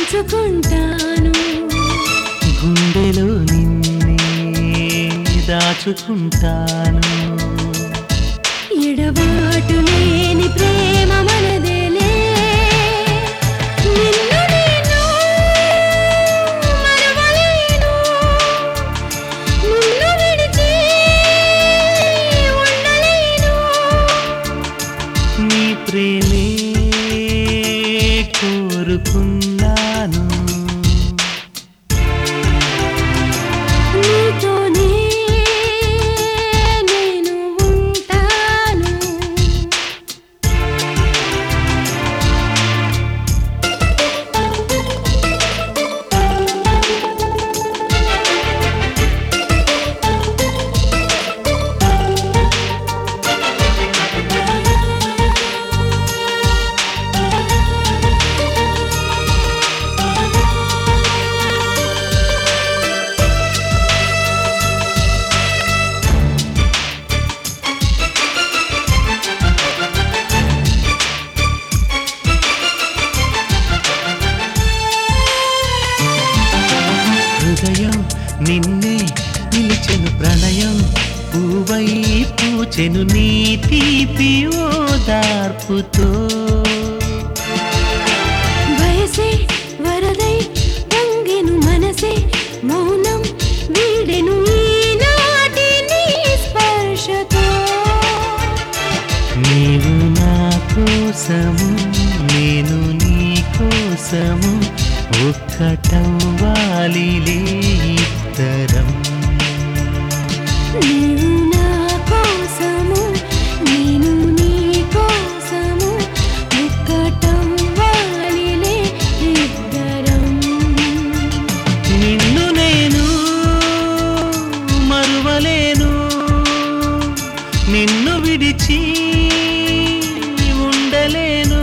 పంచుకుంటాను గుండెలో నిన్నే దాచుకుంటాను ఎడబాటు లేని ప్రేమ మనదేలే నిన్ను నేను మరువలేను నిన్ను విడిచి ఉండలేను నీ ప్రేమే కోరుకున్నాను నీతోనే నేను ఉంటాను హృదయం నిన్నే పిలిచెను ప్రణయం పూవై పూచెను నీ తీపి ఓదార్పుతో వయసే వరదై పొంగెను మనసే మౌనం వీడెను ఈనాటి నీ స్పర్శతో నీవు నా కోసము నేను నీ కోసము ఒక్కటవ్వాలిలే ఇద్దరం నీవు నా కోసము నేను నీ కోసము ఒక్కటం వాలిలే ఇద్దరం నిన్ను నేను మరువలేను నిన్ను విడిచి ఉండలేను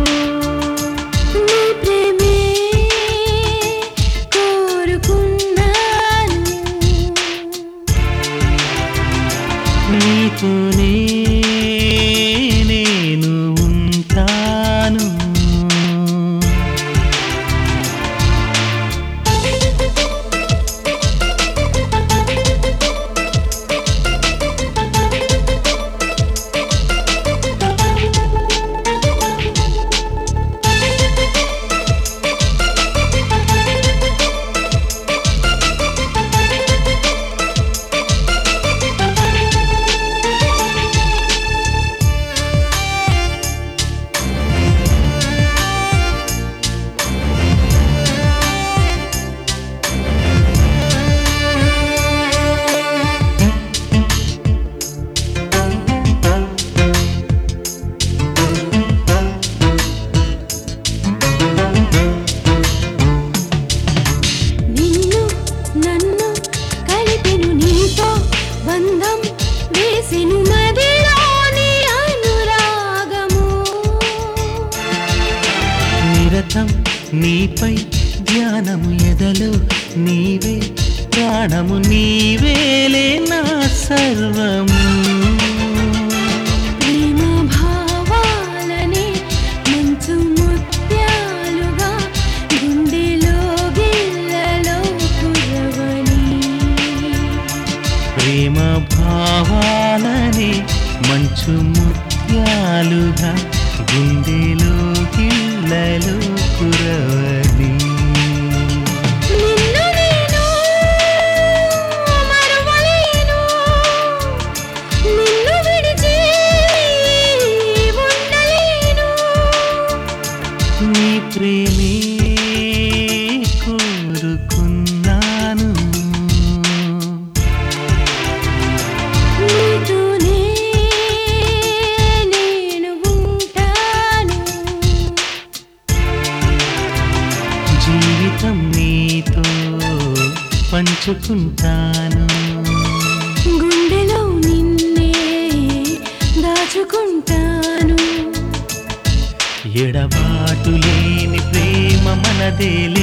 నీ ప్రేమే కోరుకున్నాను నీతోనే నేను ఉంటాను నిన్ను నన్ను కలిపెను నీతో బంధం వేసెను మదిలోని అనురాగము నిరతం నీపై ధ్యానము ఎదలు నీవే ప్రాణము నీవేలే నా సర్వము ప్రేమ భావాలనే మంచు ముత్యాలుగా గుండెలో గిల్లలో కురవని ప్రేమ భావాలనే మంచు ముత్యాలుగా గుండెలో గిళ్ళలో కురవని నిన్ను నేను మరువలేను నిన్ను విడిచి ఉండలేను నీ ప్రేమే కోరుకున్నాను నీతోనే నేను ఉంటాను జీవితం నీతో పంచుకుంటాను గుండెలో నిన్నే దాచుకుంటాను ఎడబాటు లేని ప్రేమ మనదేలే